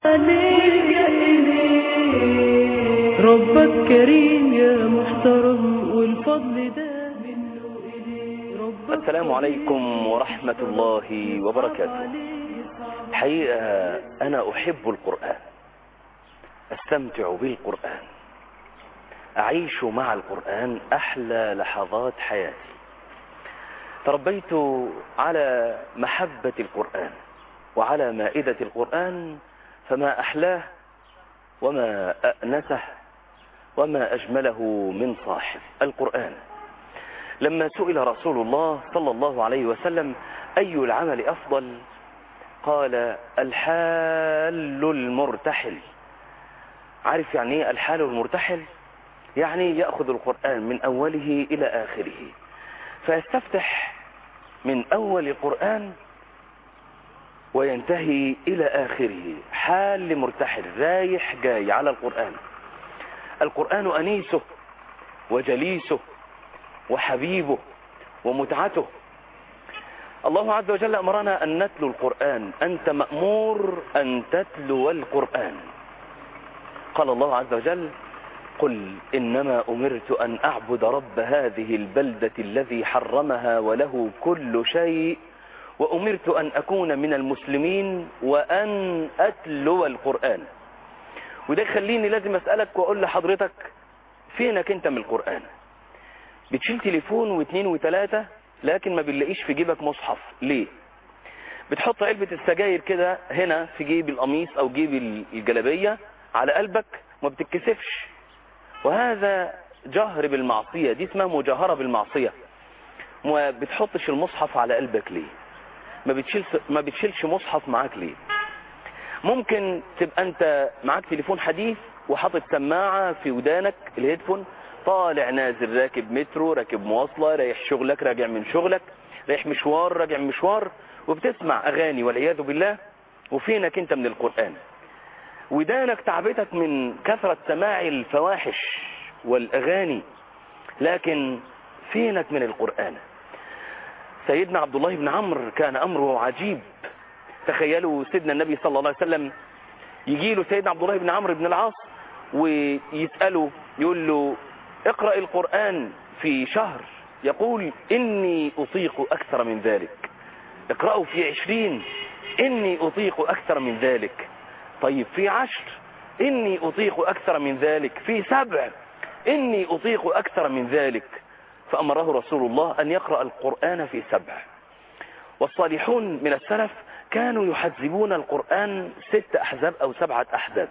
ربك كريم يا محترم والفضل ده منه إليه ربك السلام عليكم ورحمة الله وبركاته حقيقة أنا أحب القرآن أستمتع بالقرآن أعيش مع القرآن أحلى لحظات حياتي تربيت على محبة القرآن وعلى مائدة القرآن فما أحلاه وما أأنسه وما أجمله من صاحب القرآن لما سئل رسول الله صلى الله عليه وسلم أي العمل أفضل قال الحال المرتحل عارف يعني ايه الحال المرتحل يعني يأخذ القرآن من أوله إلى آخره فيستفتح من أول القرآن وينتهي إلى آخره حال مرتحل رايح جاي على القرآن القرآن أنيسه وجليسه وحبيبه ومتعته الله عز وجل أمرنا أن نتلو القرآن أنت مأمور أن تتلو القرآن قال الله عز وجل قل إنما أمرت أن أعبد رب هذه البلدة الذي حرمها وله كل شيء وأمرت أن أكون من المسلمين وأن أتلو القرآن وده يخليني لازم أسألك وأقول لحضرتك فينك أنت من القرآن بتشيل تليفون واثنين وثلاثة لكن ما بنلاقيش في جيبك مصحف ليه بتحط علبة السجاير كده هنا في جيب القميص أو جيب الجلبية على قلبك ما بتتكسفش وهذا جهر بالمعصية دي اسمها مجاهرة بالمعصية وما بتحطش المصحف على قلبك ليه ما بتشيلش ما بتشيلش مصحف معاك ليه ممكن تبقى انت معاك تليفون حديث وحاطط سماعة في ودانك الهيدفون طالع نازل راكب مترو راكب مواصلة رايح شغلك راجع من شغلك رايح مشوار راجع من مشوار وبتسمع اغاني والعياذ بالله وفينك انت من القرآن ودانك تعبتك من كثرة سماع الفواحش والاغاني لكن فينك من القرآن سيدنا عبد الله بن عمرو كان امره عجيب تخيلوا سيدنا النبي صلى الله عليه وسلم يجي له سيدنا عبد الله بن عمرو بن العاص ويسأله يقول له اقرأ القرآن في شهر يقول إني أطيق أكثر من ذلك اقرأوا في عشرين إني أطيق أكثر من ذلك طيب في عشر إني أطيق أكثر من ذلك في سبع إني أطيق أكثر من ذلك فأمره رسول الله أن يقرأ القرآن في سبع والصالحون من السلف كانوا يحذبون القرآن ست أحزاب أو سبعة أحزاب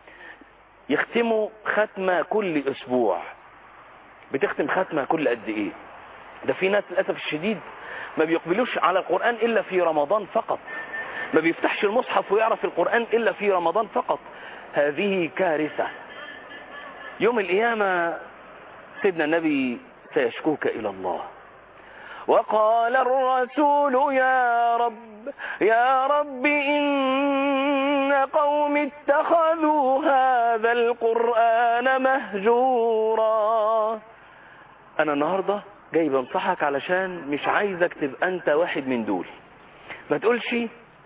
يختموا ختمة كل أسبوع بتختم ختمة كل قد إيه ده في ناس للأسف الشديد ما بيقبلوش على القرآن إلا في رمضان فقط ما بيفتحش المصحف ويعرف القرآن إلا في رمضان فقط هذه كارثة يوم القيامة سيدنا النبي سيشكوك إلى الله وقال الرسول يا رب يا رب إن قوم اتخذوا هذا القرآن مهجورا أنا النهاردة جاي بنصحك علشان مش عايزك تبقى أنت واحد من دول ما تقولش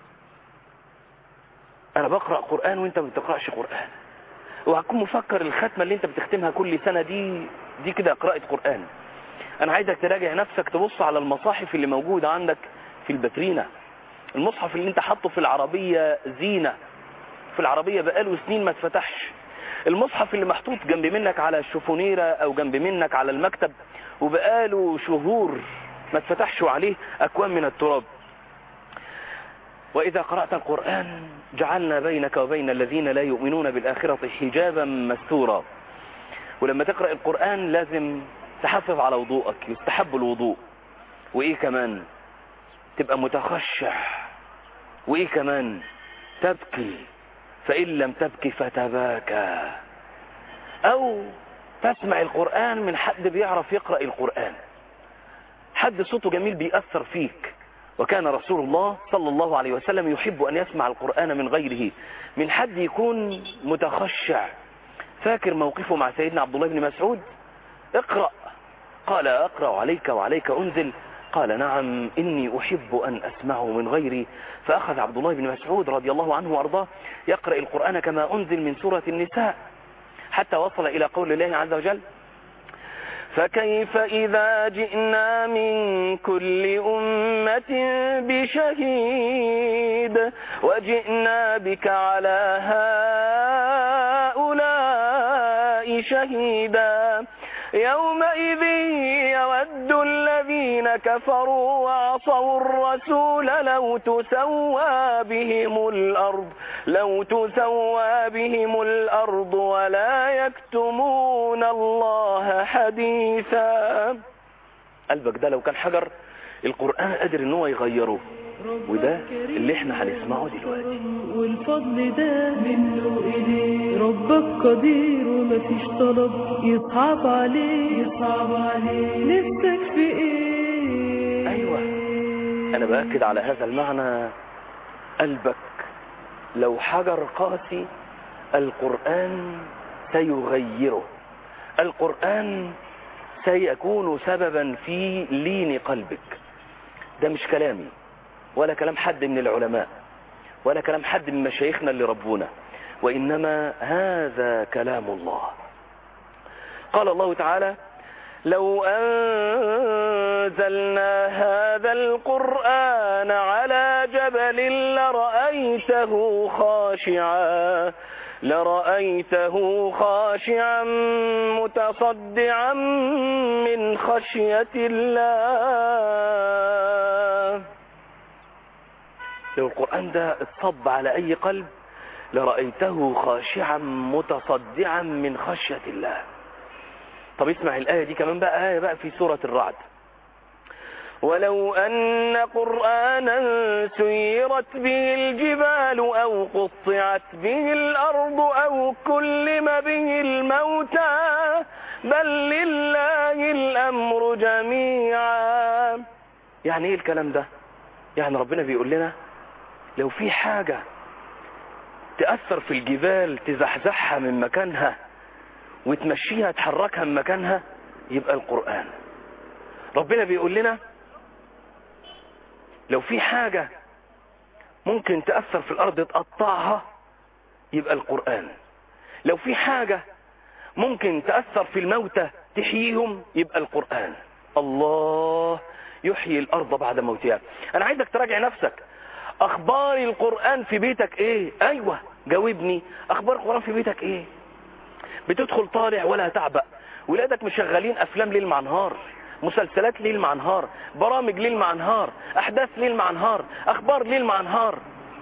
أنا بقرأ قرآن وأنت ما بتقرأش قرآن وهتكون مفكر الختمة اللي أنت بتختمها كل سنة دي دي كده قراءة قرآن انا عايزك تراجع نفسك تبص على المصاحف اللي موجودة عندك في البترينة المصحف اللي انت حاطه في العربية زينة في العربية بقاله سنين ما اتفتحش المصحف اللي محطوط جنب منك على الشفونيرة او جنب منك على المكتب وبقاله شهور ما اتفتحش عليه اكوام من التراب واذا قرأت القرآن جعلنا بينك وبين الذين لا يؤمنون بالآخرة حجابا مستورا ولما تقرأ القرآن لازم تحافظ على وضوءك يستحب الوضوء وايه كمان تبقى متخشع وايه كمان تبكي فان لم تبكي فتباكى او تسمع القرآن من حد بيعرف يقرأ القرآن حد صوته جميل بيأثر فيك وكان رسول الله صلى الله عليه وسلم يحب أن يسمع القرآن من غيره من حد يكون متخشع فاكر موقفه مع سيدنا عبد الله بن مسعود اقرأ قال أقرأ عليك وعليك أنزل قال نعم إني أحب أن أسمعه من غيري فأخذ عبد الله بن مسعود رضي الله عنه وأرضاه يقرأ القرآن كما أنزل من سورة النساء حتى وصل إلى قول الله عز وجل فكيف إذا جئنا من كل أمة بشهيد وجئنا بك على هؤلاء شهيدا يومئذ يود الذين كفروا وعصوا الرسول لو تسوى بهم الأرض لو تسوى بهم الأرض ولا يكتمون الله حديثا قلبك ده لو كان حجر القرآن قادر ان هو يغيره وده اللي احنا هنسمعه دلوقتي والفضل ده منه إليه ربك قدير ومفيش طلب يصعب عليه يصعب عليه نفسك في ايه أيوة. انا باكد على هذا المعنى قلبك لو حجر قاسي القرآن سيغيره القرآن سيكون سببا في لين قلبك ده مش كلامي ولا كلام حد من العلماء ولا كلام حد من مشايخنا اللي ربونا وإنما هذا كلام الله قال الله تعالى لو أنزلنا هذا القرآن على جبل لرأيته خاشعا لرأيته خاشعا متصدعا من خشية الله لو القرآن ده اتصب على أي قلب لرأيته خاشعا متصدعا من خشية الله طب اسمع الآية دي كمان بقى آية بقى في سورة الرعد ولو أن قرآنا سيرت به الجبال أو قطعت به الأرض أو كلم به الموتى بل لله الأمر جميعا يعني ايه الكلام ده يعني ربنا بيقول لنا لو في حاجة تأثر في الجبال تزحزحها من مكانها وتمشيها تحركها من مكانها يبقى القرآن ربنا بيقول لنا لو في حاجة ممكن تأثر في الأرض تقطعها يبقى القرآن لو في حاجة ممكن تأثر في الموتى تحييهم يبقى القرآن الله يحيي الأرض بعد موتها أنا عايزك تراجع نفسك أخبار القرآن في بيتك إيه أيوة جاوبني أخبار القرآن في بيتك إيه بتدخل طالع ولا تعبأ ولادك مشغلين أفلام ليل مع نهار مسلسلات ليل مع نهار برامج ليل مع نهار أحداث ليل مع نهار أخبار ليل مع نهار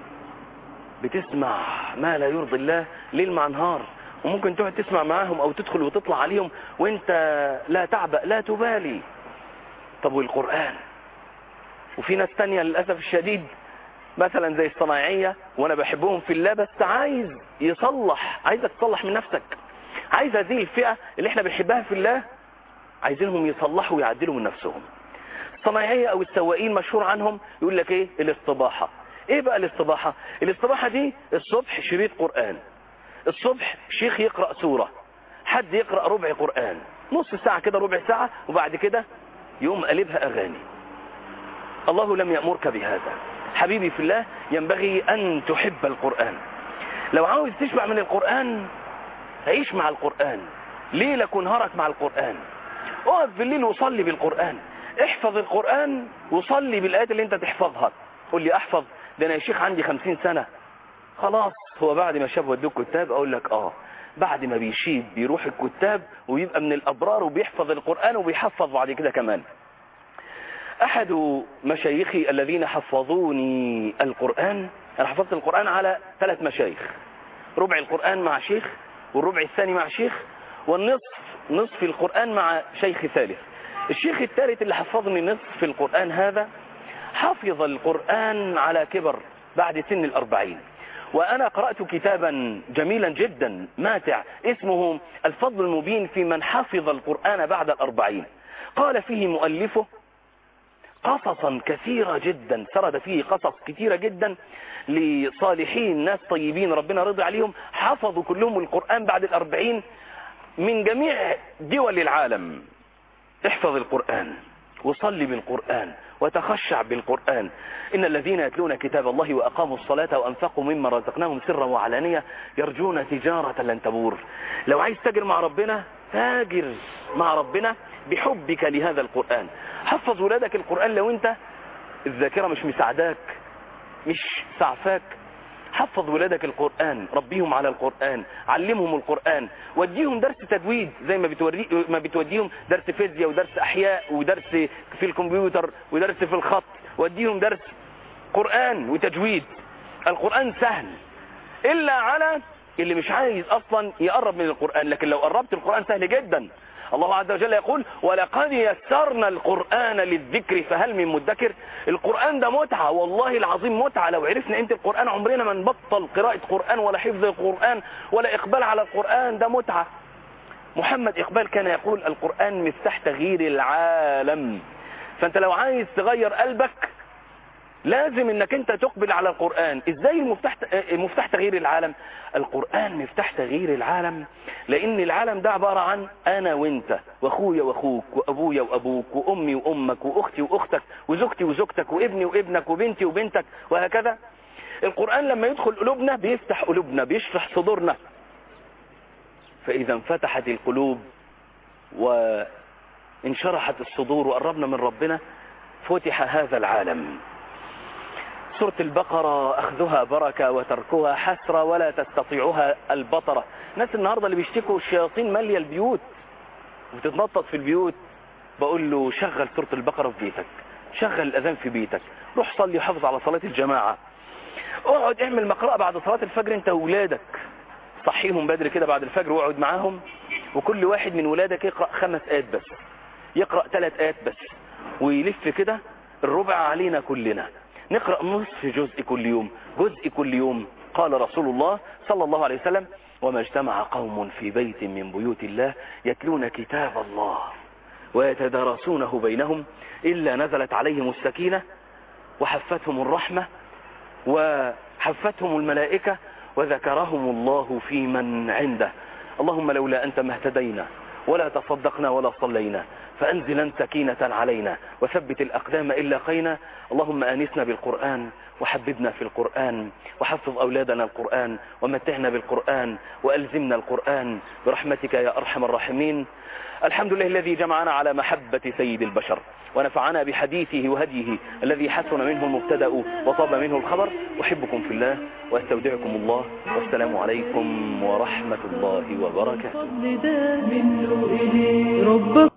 بتسمع ما لا يرضي الله ليل مع نهار وممكن تقعد تسمع معاهم أو تدخل وتطلع عليهم وانت لا تعبأ لا تبالي طب والقرآن وفي ناس تانية للأسف الشديد مثلا زي الصناعية وانا بحبهم في الله بس عايز يصلح عايزك تصلح من نفسك عايز هذه الفئة اللي احنا بنحبها في الله عايزينهم يصلحوا ويعدلوا من نفسهم الصناعية او السواقين مشهور عنهم يقول لك ايه الاستباحة ايه بقى الاستباحة الاستباحة دي الصبح شريط قرآن الصبح شيخ يقرأ سورة حد يقرأ ربع قرآن نص ساعة كده ربع ساعة وبعد كده يقوم قلبها اغاني الله لم يأمرك بهذا حبيبي في الله ينبغي أن تحب القرآن لو عاوز تشبع من القرآن عيش مع القرآن ليلك ونهارك مع القرآن اقف بالليل وصلي بالقرآن احفظ القرآن وصلي بالآيات اللي انت تحفظها قول لي احفظ ده انا يا شيخ عندي خمسين سنة خلاص هو بعد ما شاب ودوك كتاب اقول لك اه بعد ما بيشيب بيروح الكتاب ويبقى من الابرار وبيحفظ القرآن وبيحفظ بعد كده كمان احد مشايخي الذين حفظوني القرآن انا حفظت القرآن على ثلاث مشايخ ربع القرآن مع شيخ والربع الثاني مع شيخ والنصف نصف القرآن مع شيخ ثالث الشيخ الثالث اللي حفظني نصف القرآن هذا حفظ القرآن على كبر بعد سن الأربعين وأنا قرأت كتابا جميلا جدا ماتع اسمه الفضل المبين في من حفظ القرآن بعد الأربعين قال فيه مؤلفه قصصا كثيرة جدا سرد فيه قصص كثيرة جدا لصالحين ناس طيبين ربنا رضي عليهم حفظوا كلهم القرآن بعد الأربعين من جميع دول العالم احفظ القرآن وصلي بالقرآن وتخشع بالقرآن إن الذين يتلون كتاب الله وأقاموا الصلاة وأنفقوا مما رزقناهم سرا وعلانية يرجون تجارة لن تبور لو عايز تاجر مع ربنا تاجر مع ربنا بحبك لهذا القرآن حفظ ولادك القرآن لو انت الذاكرة مش مساعداك مش سعفاك حفظ ولادك القرآن ربيهم على القرآن علمهم القرآن وديهم درس تجويد زي ما بتوري ما بتوديهم درس فيزياء ودرس احياء ودرس في الكمبيوتر ودرس في الخط وديهم درس قرآن وتجويد القرآن سهل الا على اللي مش عايز اصلا يقرب من القرآن لكن لو قربت القرآن سهل جدا الله عز وجل يقول ولقد يسرنا القرآن للذكر فهل من مدكر القرآن ده متعة والله العظيم متعة لو عرفنا انت القرآن عمرنا ما نبطل قراءة قرآن ولا حفظ القرآن ولا اقبال على القرآن ده متعة محمد اقبال كان يقول القرآن مفتاح تغيير العالم فانت لو عايز تغير قلبك لازم انك انت تقبل على القرآن ازاي المفتاح مفتاح تغيير العالم القرآن مفتاح تغيير العالم لان العالم ده عبارة عن انا وانت واخويا واخوك وابويا وابوك وامي وامك واختي واختك وزوجتي وزوجتك وابني وابنك وبنتي وبنتك وهكذا القرآن لما يدخل قلوبنا بيفتح قلوبنا بيشرح صدورنا فاذا انفتحت القلوب وانشرحت الصدور وقربنا من ربنا فتح هذا العالم سورة البقرة أخذها بركة وتركها حسرة ولا تستطيعها البطرة ناس النهاردة اللي بيشتكوا الشياطين مالية البيوت وبتتنطط في البيوت بقول له شغل سورة البقرة في بيتك شغل الأذان في بيتك روح صلي وحافظ على صلاة الجماعة اقعد اعمل مقرأة بعد صلاة الفجر انت وولادك صحيهم بدري كده بعد الفجر واقعد معاهم وكل واحد من ولادك يقرأ خمس آيات بس يقرأ ثلاث آيات بس ويلف كده الربع علينا كلنا نقرأ نصف جزء كل يوم جزء كل يوم قال رسول الله صلى الله عليه وسلم وما اجتمع قوم في بيت من بيوت الله يتلون كتاب الله ويتدارسونه بينهم إلا نزلت عليهم السكينة وحفتهم الرحمة وحفتهم الملائكة وذكرهم الله في من عنده اللهم لولا أنت ما اهتدينا ولا تصدقنا ولا صلينا فأنزلا سكينة علينا وثبت الأقدام إلا قينا اللهم آنسنا بالقرآن وحببنا في القرآن وحفظ أولادنا القرآن ومتعنا بالقرآن وألزمنا القرآن برحمتك يا أرحم الراحمين الحمد لله الذي جمعنا على محبة سيد البشر ونفعنا بحديثه وهديه الذي حسن منه المبتدا وطاب منه الخبر أحبكم في الله وأستودعكم الله والسلام عليكم ورحمة الله وبركاته الفضل ده منه إليه ربك